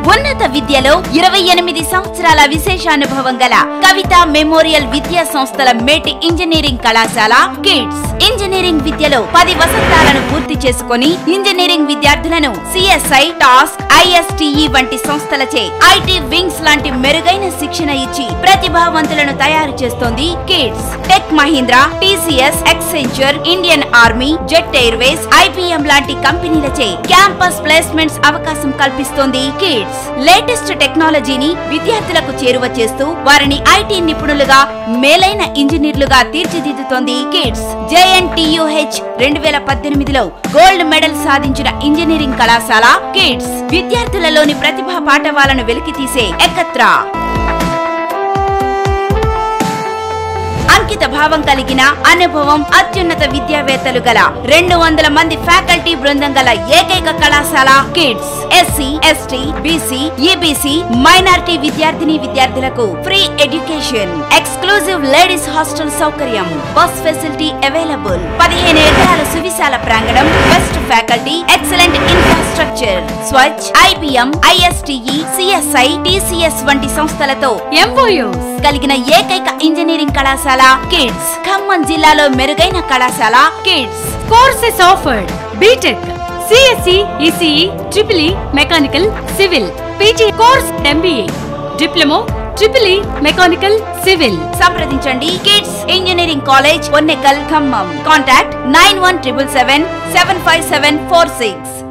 ఉన్నత విద్యలో ఇరవై ఎనిమిది సంవత్సరాల విశేషానుభవం గల కవిత మెమోరియల్ విద్యా సంస్థల మేటి ఇంజనీరింగ్ కళాశాల కిడ్స్ ఇంజనీరింగ్ విద్యలో పది వసంతాలను పూర్తి చేసుకొని ఇంజనీరింగ్ విద్యార్థులను సిఎస్ఐ టాస్క్ ఐఎస్టిఈ వంటి సంస్థలచే ఐటీ వింగ్స్ లాంటి మెరుగైన శిక్షణ ఇచ్చి ప్రతిభావంతులను తయారు చేస్తోంది KIDS tech Mahindra TCS Accenture Indian Army Jet Airways IBM లాంటి కంపెనీలచే క్యాంపస్ ప్లేస్మెంట్స్ అవకాశం కల్పిస్తోంది కిడ్స్ లేటెస్ట్ టెక్నాలజీని విద్యార్థులకు చేరువ చేస్తూ వారిని ఐటీ నిపుణులుగా మేలైన ఇంజనీర్లుగా తీర్చిదిద్దుతోంది కిడ్స్ జేఎన్టీయుహెచ్ రెండు వేల పద్దెనిమిదిలో గోల్డ్ మెడల్ సాధించిన ఇంజనీరింగ్ కళాశాల కిడ్స్ విద్యార్థులలోని ప్రతిభా పాఠవాలను వెలికితీసే ఎకత్రా అంకిత భావం కలిగిన అనుభవం అత్యున్నత విద్యావేత్తలు గల రెండు వందల మంది ఫ్యాకల్టీ బృందం గల ఏకైక కళాశాల KIDS SC ST BC EBC minority విద్యార్థిని విద్యార్థులకు free education exclusive ladies hostel సౌకర్యం బస్ ఫెసిలిటీ అవైలబుల్ పదిహేను ఎకరాల సువిశాల ప్రాంగణం బెస్ట్ ఫ్యాకల్టీ ఎక్సలెంట్ ఇన్ఫ్రాస్ట్రక్చర్ స్వచ్ ఐబిఎం ఐఎస్టిఈ సిఎస్ఐ టిసిఎస్ వంటి సంస్థలతో ఎంఓయూస్ కలిగిన ఏకైక ఇంజనీరింగ్ కళాశాల కిడ్స్ ఖమ్మం జిల్లాలో మెరుగైన కళాశాల KIDS courses offered BTech CSC ECE triple E mechanical civil PG course MBA diploma triple E mechanical civil సంప్రదించండి KIDS engineering college Ponnekal Khammam contact nine one triple seven seven five seven four six